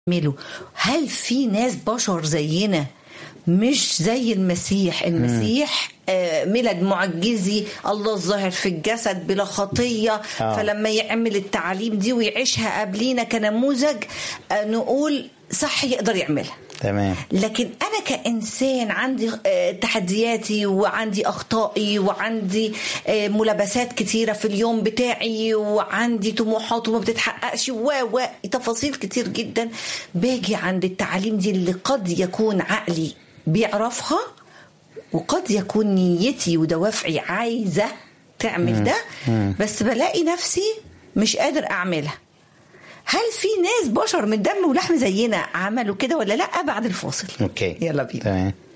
يعمله هل في ناس بشر زينا مش زي المسيح المسيح آه، ميلاد معجزي الله الظاهر في الجسد بلا خطية آه. فلما يعمل التعاليم دي ويعيشها قبلينا كنموذج آه، نقول صح يقدر يعملها تمام لكن انا كانسان عندي آه، تحدياتي وعندي اخطائي وعندي آه، ملابسات كتيره في اليوم بتاعي وعندي طموحات وما بتتحققش و و تفاصيل كتير جدا باجي عند التعاليم دي اللي قد يكون عقلي بيعرفها وقد يكون نيتي ودوافعي عايزه تعمل ده بس بلاقي نفسي مش قادر اعملها هل في ناس بشر من دم ولحم زينا عملوا كده ولا لا بعد الفاصل اوكي يلا بينا تمام